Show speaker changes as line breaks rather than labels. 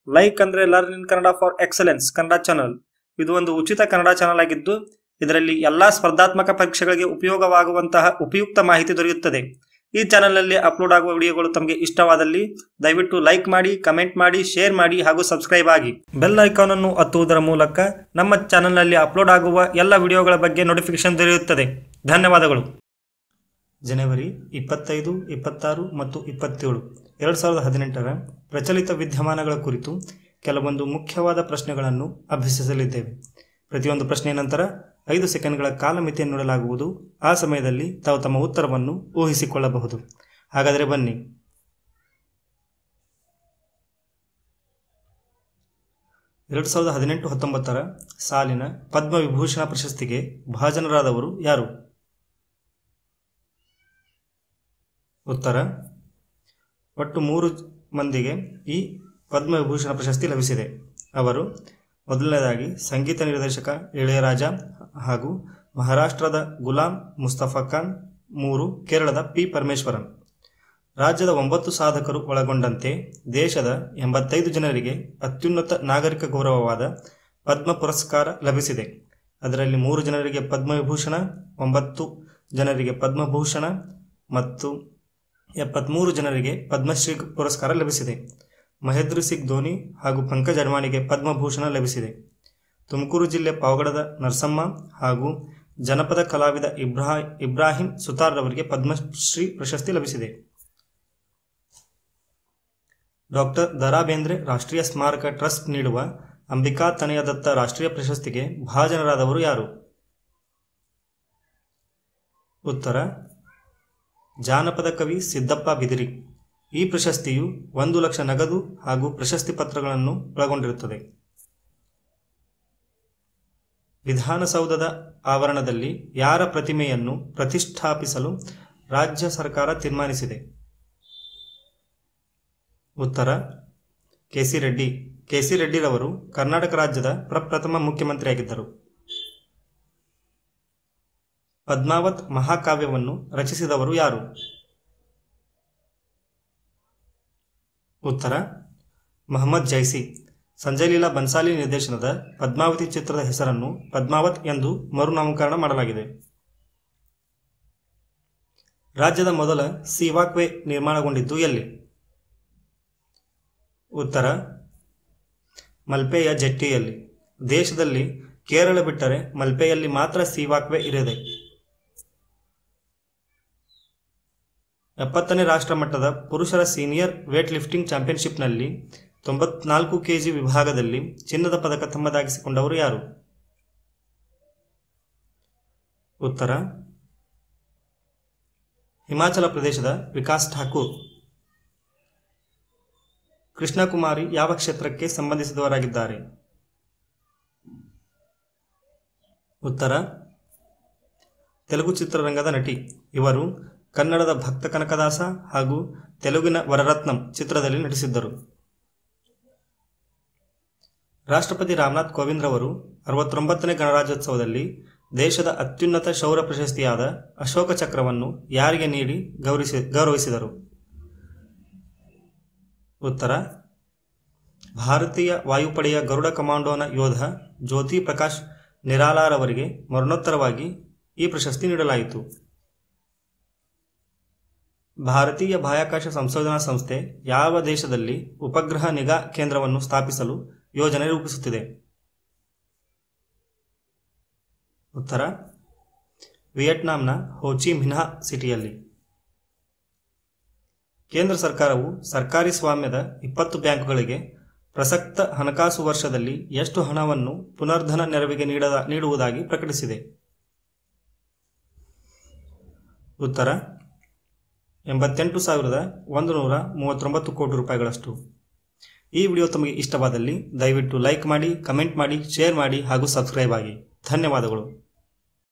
like ಅಂದ್ರೆ learn in Kannada for excellence Kannada channel ಇದು ಒಂದು ಉಚಿತ ಕನ್ನಡ ಚಾನಲ್ ಆಗಿದ್ದು ಇದರಲ್ಲಿ ಎಲ್ಲಾ ಸ್ಪರ್ಧಾತ್ಮಕ ಪರೀಕ್ಷೆಗಳಿಗೆ ಉಪಯೋಗವಾಗುವಂತಹ ಉಪಯುಕ್ತ ಮಾಹಿತಿ ದೊರೆಯುತ್ತದೆ ಈ ಚಾನಲ್ನಲ್ಲಿ ಅಪ್ಲೋಡ್ ಆಗುವ ವಿಡಿಯೋಗಳು ತಮಗೆ ಇಷ್ಟವಾದಲ್ಲಿ ದಯವಿಟ್ಟು ಲೈಕ್ ಮಾಡಿ ಕಮೆಂಟ್ ಮಾಡಿ ಶೇರ್ ಮಾಡಿ ಹಾಗೂ ಸಬ್ಸ್ಕ್ರೈಬ್ ಆಗಿ ಬೆಲ್ ಐಕಾನ್ ಅನ್ನು ಒತ್ತುವುದರ ಮೂಲಕ ನಮ್ಮ ಚಾನಲ್ನಲ್ಲಿ ಅಪ್ಲೋಡ್ ಆಗುವ ಎಲ್ಲ ವಿಡಿಯೋಗಳ ಬಗ್ಗೆ ನೋಟಿಫಿಕೇಶನ್ ದೊರೆಯುತ್ತದೆ ಧನ್ಯವಾದಗಳು ಜನವರಿ ಇಪ್ಪತ್ತೈದು ಇಪ್ಪತ್ತಾರು ಮತ್ತು ಇಪ್ಪತ್ತೇಳು ಎರಡು ಸಾವಿರದ ಹದಿನೆಂಟರ ಪ್ರಚಲಿತ ವಿದ್ಯಮಾನಗಳ ಕುರಿತು ಕೆಲವೊಂದು ಮುಖ್ಯವಾದ ಪ್ರಶ್ನೆಗಳನ್ನು ಅಭ್ಯಸಿಸಲಿದ್ದೇವೆ ಪ್ರತಿಯೊಂದು ಪ್ರಶ್ನೆಯ ನಂತರ ಐದು ಸೆಕೆಂಡ್ಗಳ ಕಾಲಮಿತಿಯನ್ನು ನೀಡಲಾಗುವುದು ಆ ಸಮಯದಲ್ಲಿ ತಾವು ತಮ್ಮ ಉತ್ತರವನ್ನು ಊಹಿಸಿಕೊಳ್ಳಬಹುದು ಹಾಗಾದರೆ ಬನ್ನಿ ಎರಡು ಸಾವಿರದ ಹದಿನೆಂಟು ಹತ್ತೊಂಬತ್ತರ ಸಾಲಿನ ಪದ್ಮವಿಭೂಷಣ ಪ್ರಶಸ್ತಿಗೆ ಭಾಜನರಾದವರು ಯಾರು ಉತ್ತರ ಒಟ್ಟು ಮೂರು ಮಂದಿಗೆ ಈ ಪದ್ಮವಿಭೂಷಣ ಪ್ರಶಸ್ತಿ ಲಭಿಸಿದೆ ಅವರು ಮೊದಲನೇದಾಗಿ ಸಂಗೀತ ನಿರ್ದೇಶಕ ಇಳೆಯರಾಜ ಹಾಗೂ ಮಹಾರಾಷ್ಟ್ರದ ಗುಲಾಂ ಮುಸ್ತಫಾ ಖಾನ್ ಮೂರು ಕೇರಳದ ಪಿ ಪರಮೇಶ್ವರನ್ ರಾಜ್ಯದ ಒಂಬತ್ತು ಸಾಧಕರು ಒಳಗೊಂಡಂತೆ ದೇಶದ ಎಂಬತ್ತೈದು ಜನರಿಗೆ ಅತ್ಯುನ್ನತ ನಾಗರಿಕ ಗೌರವವಾದ ಪದ್ಮ ಪುರಸ್ಕಾರ ಲಭಿಸಿದೆ ಅದರಲ್ಲಿ ಮೂರು ಜನರಿಗೆ ಪದ್ಮವಿಭೂಷಣ ಒಂಬತ್ತು ಜನರಿಗೆ ಪದ್ಮಭೂಷಣ ಮತ್ತು ಎಪ್ಪತ್ತ್ಮೂರು ಜನರಿಗೆ ಪದ್ಮಶ್ರೀ ಪುರಸ್ಕಾರ ಲಭಿಸಿದೆ ಮಹೇಂದ್ರ ಸಿಂಗ್ ಧೋನಿ ಹಾಗೂ ಪಂಕಜ್ ಅಡ್ವಾಣಿಗೆ ಪದ್ಮಭೂಷಣ ಲಭಿಸಿದೆ ತುಮಕೂರು ಜಿಲ್ಲೆ ಪಾವಗಡದ ನರಸಮ್ಮ ಹಾಗೂ ಜನಪದ ಕಲಾವಿದ ಇಬ್ರಾ ಇಬ್ರಾಹಿಂ ಸುತಾರ್ ಅವರಿಗೆ ಪದ್ಮಶ್ರೀ ಪ್ರಶಸ್ತಿ ಲಭಿಸಿದೆ ಡಾಕ್ಟರ್ ದರಾ ಬೇಂದ್ರೆ ರಾಷ್ಟ್ರೀಯ ಸ್ಮಾರಕ ಟ್ರಸ್ಟ್ ನೀಡುವ ಅಂಬಿಕಾ ತನಯ ದತ್ತ ರಾಷ್ಟ್ರೀಯ ಪ್ರಶಸ್ತಿಗೆ ಭಾಜನರಾದವರು ಯಾರು ಉತ್ತರ ಜಾನಪದ ಕವಿ ಸಿದ್ದಪ್ಪ ಬಿದಿರಿ ಈ ಪ್ರಶಸ್ತಿಯು ಒಂದು ಲಕ್ಷ ನಗದು ಹಾಗೂ ಪ್ರಶಸ್ತಿ ಪತ್ರಗಳನ್ನು ಒಳಗೊಂಡಿರುತ್ತದೆ ವಿಧಾನಸೌಧದ ಆವರಣದಲ್ಲಿ ಯಾರ ಪ್ರತಿಮೆಯನ್ನು ಪ್ರತಿಷ್ಠಾಪಿಸಲು ರಾಜ್ಯ ಸರ್ಕಾರ ತೀರ್ಮಾನಿಸಿದೆ ಉತ್ತರ ಕೆಸಿ ರೆಡ್ಡಿ ಕೆಸಿ ರೆಡ್ಡಿರವರು ಕರ್ನಾಟಕ ರಾಜ್ಯದ ಪ್ರಪ್ರಥಮ ಮುಖ್ಯಮಂತ್ರಿಯಾಗಿದ್ದರು ಪದ್ಮಾವತ್ ಮಹಾಕಾವ್ಯವನ್ನು ರಚಿಸಿದವರು ಯಾರು ಉತ್ತರ ಮೊಹಮ್ಮದ್ ಜೈಸಿ ಸಂಜಯ್ ಲೀಲಾ ಬನ್ಸಾಲಿ ನಿರ್ದೇಶನದ ಪದ್ಮಾವತಿ ಚಿತ್ರದ ಹೆಸರನ್ನು ಪದ್ಮಾವತ್ ಎಂದು ಮರುನಾಮಕರಣ ಮಾಡಲಾಗಿದೆ ರಾಜ್ಯದ ಮೊದಲ ಸಿವಾಕ್ವೆ ನಿರ್ಮಾಣಗೊಂಡಿದ್ದು ಎಲ್ಲಿ ಉತ್ತರ ಮಲ್ಪೆಯ ಜೆಟ್ಟಿಯಲ್ಲಿ ದೇಶದಲ್ಲಿ ಕೇರಳ ಬಿಟ್ಟರೆ ಮಲ್ಪೆಯಲ್ಲಿ ಮಾತ್ರ ಸಿವಾಕ್ವೆ ಇರಿದೆ ಎಪ್ಪತ್ತನೇ ರಾಷ್ಟ್ರ ಮಟ್ಟದ ಪುರುಷರ ಸೀನಿಯರ್ ವೇಟ್ ಲಿಫ್ಟಿಂಗ್ ಚಾಂಪಿಯನ್ಶಿಪ್ನಲ್ಲಿ ತೊಂಬತ್ನಾಲ್ಕು ಕೆಜಿ ವಿಭಾಗದಲ್ಲಿ ಚಿನ್ನದ ಪದಕ ತಮ್ಮದಾಗಿಸಿಕೊಂಡವರು ಯಾರು ಉತ್ತರ ಹಿಮಾಚಲ ಪ್ರದೇಶದ ವಿಕಾಸ್ ಠಾಕೂರ್ ಕೃಷ್ಣಕುಮಾರಿ ಯಾವ ಕ್ಷೇತ್ರಕ್ಕೆ ಸಂಬಂಧಿಸಿದವರಾಗಿದ್ದಾರೆ ಉತ್ತರ ತೆಲುಗು ಚಿತ್ರರಂಗದ ನಟಿ ಇವರು ಕನ್ನಡದ ಭಕ್ತ ಕನಕದಾಸ ಹಾಗೂ ತೆಲುಗಿನ ವರರತ್ನಂ ಚಿತ್ರದಲ್ಲಿ ನಟಿಸಿದ್ದರು ರಾಷ್ಟ್ರಪತಿ ರಾಮನಾಥ್ ಕೋವಿಂದ್ ರವರು ಅರವತ್ತೊಂಬತ್ತನೇ ಗಣರಾಜ್ಯೋತ್ಸವದಲ್ಲಿ ದೇಶದ ಅತ್ಯುನ್ನತ ಶೌರ್ಯ ಪ್ರಶಸ್ತಿಯಾದ ಅಶೋಕ ಚಕ್ರವನ್ನು ಯಾರಿಗೆ ನೀಡಿ ಗೌರವಿಸಿ ಗೌರವಿಸಿದರು ಉತ್ತರ ಭಾರತೀಯ ವಾಯುಪಡೆಯ ಗರುಡ ಕಮಾಂಡೋನ ಯೋಧ ಜ್ಯೋತಿ ಪ್ರಕಾಶ್ ನಿರಾಲಾರ್ ಅವರಿಗೆ ಮರಣೋತ್ತರವಾಗಿ ಈ ಪ್ರಶಸ್ತಿ ನೀಡಲಾಯಿತು ಭಾರತೀಯ ಬಾಹ್ಯಾಕಾಶ ಸಂಶೋಧನಾ ಸಂಸ್ಥೆ ಯಾವ ದೇಶದಲ್ಲಿ ಉಪಗ್ರಹ ನಿಗಾ ಕೇಂದ್ರವನ್ನು ಸ್ಥಾಪಿಸಲು ಯೋಜನೆ ರೂಪಿಸುತ್ತಿದೆ ಉತ್ತರ ವಿಯೆಟ್ನಾಂನ ಹೋಚಿ ಮಿನ್ಹಾ ಸಿಟಿಯಲ್ಲಿ ಕೇಂದ್ರ ಸರ್ಕಾರವು ಸರ್ಕಾರಿ ಸ್ವಾಮ್ಯದ ಇಪ್ಪತ್ತು ಬ್ಯಾಂಕುಗಳಿಗೆ ಪ್ರಸಕ್ತ ಹಣಕಾಸು ವರ್ಷದಲ್ಲಿ ಎಷ್ಟು ಹಣವನ್ನು ಪುನರ್ಧನ ನೆರವಿಗೆ ನೀಡದ ನೀಡುವುದಾಗಿ ಪ್ರಕಟಿಸಿದೆ ಉತ್ತರ ಎಂಬತ್ತೆಂಟು ಸಾವಿರದ ಒಂದು ನೂರ ಮೂವತ್ತೊಂಬತ್ತು ಕೋಟಿ ರೂಪಾಯಿಗಳಷ್ಟು ಈ ವಿಡಿಯೋ ತಮಗೆ ಇಷ್ಟವಾದಲ್ಲಿ ದಯವಿಟ್ಟು ಲೈಕ್ ಮಾಡಿ ಕಮೆಂಟ್ ಮಾಡಿ ಶೇರ್ ಮಾಡಿ ಹಾಗೂ ಸಬ್ಸ್ಕ್ರೈಬ್ ಆಗಿ ಧನ್ಯವಾದಗಳು